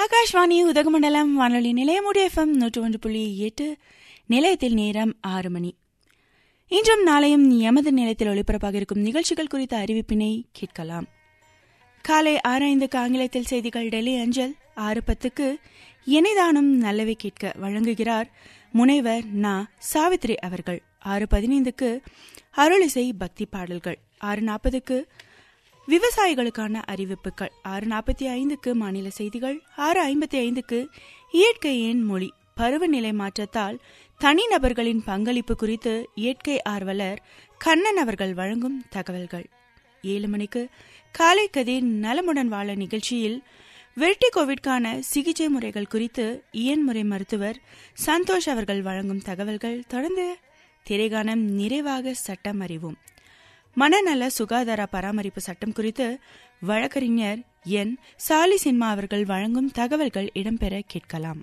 ஆகாஷ்வாணி உதகமண்டலம் வானொலி நிலையமுடைய எஃப்எம் நூற்று ஒன்று புள்ளி எட்டு நிலையத்தில் நேரம் ஆறு மணி இன்றும் நாளையும் எமது நிலையத்தில் ஒளிபரப்பாக இருக்கும் நிகழ்ச்சிகள் குறித்த அறிவிப்பினை கேட்கலாம் காலை ஆறு ஐந்துக்கு ஆங்கிலத்தில் செய்திகள் டெல்லி அஞ்சல் ஆறு பத்துக்கு இணைதானும் நல்லவை கேட்க வழங்குகிறார் முனைவர் நா சாவித்ரி அவர்கள் ஆறு பதினைந்துக்கு அருளிசை பக்தி பாடல்கள் ஆறு நாற்பதுக்கு விவசாயிகளுக்கான அறிவிப்புகள் ஆறு நாற்பத்தி ஐந்துக்கு மாநில செய்திகள் ஆறு ஐம்பத்தி ஐந்துக்கு இயற்கையின் மொழி பருவநிலை மாற்றத்தால் தனிநபர்களின் பங்களிப்பு குறித்து இயற்கை ஆர்வலர் கண்ணன் அவர்கள் வழங்கும் தகவல்கள் ஏழு மணிக்கு காலை கதிர் நலமுடன் வாழ நிகழ்ச்சியில் வெர்டிகோவிற்கான சிகிச்சை முறைகள் குறித்து இயன்முறை மருத்துவர் சந்தோஷ் அவர்கள் வழங்கும் தகவல்கள் தொடர்ந்து திரைகானம் நிறைவாக சட்டம் அறிவோம் மனநல சுகாதார பராமரிப்பு சட்டம் குறித்து வழக்கறிஞர் என் சாலி சின்மா அவர்கள் வழங்கும் தகவல்கள் இடம்பெற கேட்கலாம்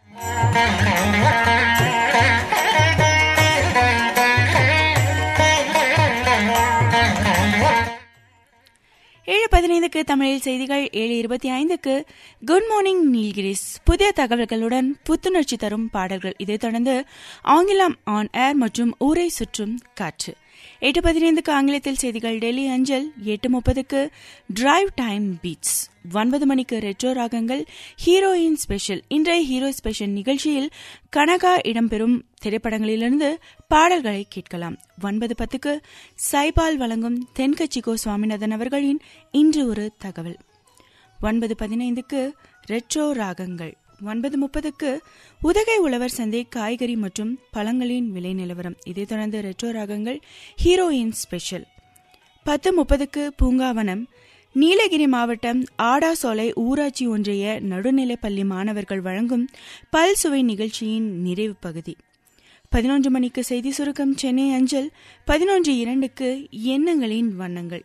ஏழு பதினைந்துக்கு தமிழில் செய்திகள் ஏழு இருபத்தி ஐந்துக்கு குட் மார்னிங் நீல்கிரிஸ் புதிய தகவல்களுடன் புத்துணர்ச்சி தரும் பாடல்கள் இதைத் தொடர்ந்து ஆங்கிலம் ஆன் ஏர் மற்றும் ஊரை சுற்றும் காற்று எட்டு பதினைந்துக்கு ஆங்கிலத்தில் செய்திகள் டெல்லி அஞ்சல் எட்டு முப்பதுக்கு டிரைவ் டைம் பீட்ஸ் ஒன்பது மணிக்கு ரெட்ரோ ராகங்கள் ஹீரோயின் ஸ்பெஷல் இன்றைய ஹீரோ ஸ்பெஷல் நிகழ்ச்சியில் கனகா இடம்பெறும் திரைப்படங்களிலிருந்து பாடல்களை கேட்கலாம் ஒன்பது பத்துக்கு சைபால் வழங்கும் தென்கட்சிகோ சுவாமிநாதன் அவர்களின் இன்று ஒரு தகவல் ஒன்பது பதினைந்துக்கு ரெட்ரோ ராகங்கள் ஒன்பது முப்பதுக்கு உதகை உழவர் சந்தை காய்கறி மற்றும் பழங்களின் விலை நிலவரம் இதைத் தொடர்ந்து ரெட்ரோ ராகங்கள் ஹீரோயின் ஸ்பெஷல் பத்து முப்பதுக்கு பூங்காவனம் நீலகிரி மாவட்டம் ஆடாசோலை ஊராட்சி ஒன்றிய நடுநிலைப்பள்ளி மாணவர்கள் வழங்கும் பல் சுவை நிகழ்ச்சியின் நிறைவு பகுதி பதினொன்று மணிக்கு செய்தி சுருக்கம் சென்னை அஞ்சல் பதினொன்று இரண்டுக்கு எண்ணங்களின் வண்ணங்கள்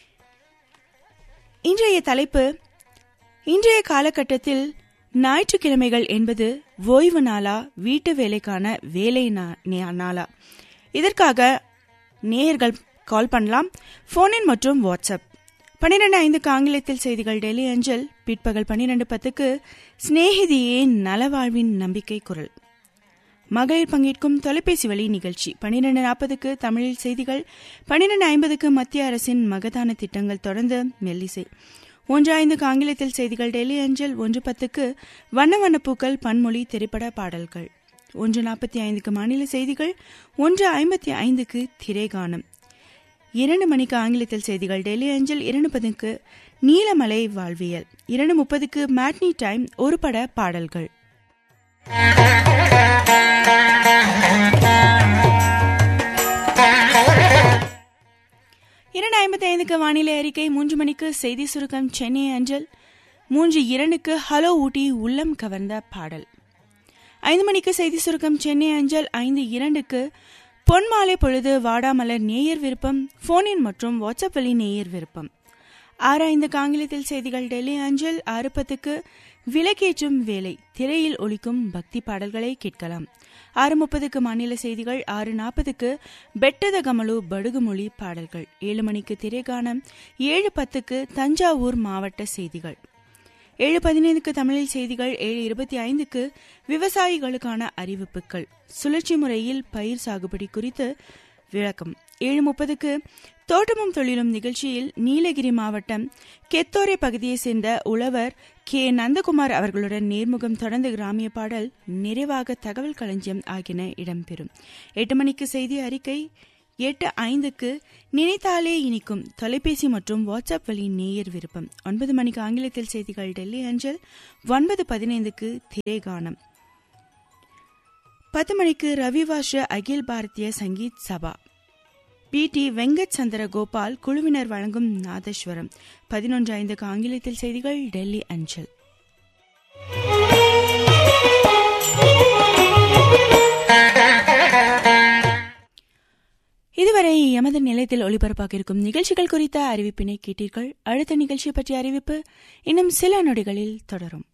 இன்றைய தலைப்பு இன்றைய காலகட்டத்தில் ஞாயிற்றுக்கிழமைகள் என்பது ஓய்வு நாளா வீட்டு வேலைக்கான வேலை நாளா இதற்காக நேயர்கள் கால் பண்ணலாம் போனின் மற்றும் வாட்ஸ்அப் பன்னிரண்டு ஐந்துக்கு ஆங்கிலத்தில் செய்திகள் டெல்லி அஞ்சல் பிற்பகல் பன்னிரண்டு பத்துக்கு சிநேகிதியே நலவாழ்வின் நம்பிக்கை குரல் மகளிர் பங்கேற்கும் தொலைபேசி வழி நிகழ்ச்சி பன்னிரண்டு நாற்பதுக்கு தமிழில் செய்திகள் பன்னிரண்டு ஐம்பதுக்கு மத்திய அரசின் மகதான திட்டங்கள் தொடர்ந்து மெல்லிசை ஒன்று ஐந்துக்கு ஆங்கிலத்தில் செய்திகள் டெல்லி அஞ்சல் ஒன்று பத்துக்கு வண்ண வண்ணப்பூக்கள் பன்மொழி திரைப்பட பாடல்கள் ஒன்று நாற்பத்தி ஐந்துக்கு மாநில செய்திகள் ஒன்று ஐம்பத்தி ஐந்துக்கு திரைகானம் இரண்டு மணிக்கு ஆங்கிலத்தில் செய்திகள் டெல்லி அஞ்சல் இரண்டு பதுக்கு நீலமலை வாழ்வியல் இரண்டு முப்பதுக்கு மேட்னி டைம் ஒரு பட பாடல்கள் இரண்டு ஐம்பத்தி ஐந்துக்கு வானிலை அறிக்கை மூன்று மணிக்கு செய்தி சுருக்கம் சென்னை அஞ்சல் மூன்று இரண்டுக்கு ஹலோ ஊட்டி உள்ளம் கவர்ந்த பாடல் ஐந்து மணிக்கு செய்தி சுருக்கம் சென்னை அஞ்சல் ஐந்து இரண்டுக்கு பொன்மாலை பொழுது வாடாமலர் நேயர் விருப்பம் போனின் மற்றும் வாட்ஸ்அப் வழி நேயர் விருப்பம் ஆறு ஐந்துக்கு ஆங்கிலத்தில் செய்திகள் டெல்லி அஞ்சல் ஆறு பத்துக்கு விலக்கேற்றும் வேலை திரையில் ஒலிக்கும் பக்தி பாடல்களை கேட்கலாம் ஆறு முப்பதுக்கு மாநில செய்திகள் ஆறு நாற்பதுக்கு பெட்டத கமலு படுகுமொழி பாடல்கள் ஏழு மணிக்கு திரைகானம் ஏழு பத்துக்கு தஞ்சாவூர் மாவட்ட செய்திகள் ஏழு பதினைந்துக்கு தமிழில் செய்திகள் ஏழு இருபத்தி ஐந்துக்கு விவசாயிகளுக்கான அறிவிப்புகள் சுழற்சி முறையில் பயிர் சாகுபடி குறித்து விளக்கம் ஏழு முப்பதுக்கு தோட்டமும் தொழிலும் நிகழ்ச்சியில் நீலகிரி மாவட்டம் கெத்தோரை பகுதியைச் சேர்ந்த உழவர் கே நந்தகுமார் அவர்களுடன் நேர்முகம் தொடர்ந்து கிராமிய பாடல் நிறைவாக தகவல் களஞ்சியம் ஆகியன இடம்பெறும் எட்டு மணிக்கு செய்தி அறிக்கை எட்டு ஐந்துக்கு நினைத்தாலே இனிக்கும் தொலைபேசி மற்றும் வாட்ஸ்அப் வழி நேயர் விருப்பம் ஒன்பது மணிக்கு ஆங்கிலத்தில் செய்திகள் டெல்லி அஞ்சல் ஒன்பது பதினைந்துக்கு திரைகானம் பத்து மணிக்கு ரவிவாஷ அகில் பாரதிய சங்கீத் சபா பி டி வெங்கட் சந்திர கோபால் குழுவினர் வழங்கும் நாதஸ்வரம் பதினொன்று ஐந்துக்கு ஆங்கிலத்தில் செய்திகள் டெல்லி அஞ்சல் இதுவரை எமது நிலையத்தில் ஒளிபரப்பாக இருக்கும் நிகழ்ச்சிகள் குறித்த அறிவிப்பினை கேட்டீர்கள் அடுத்த நிகழ்ச்சி பற்றிய அறிவிப்பு இன்னும் சில நொடிகளில் தொடரும்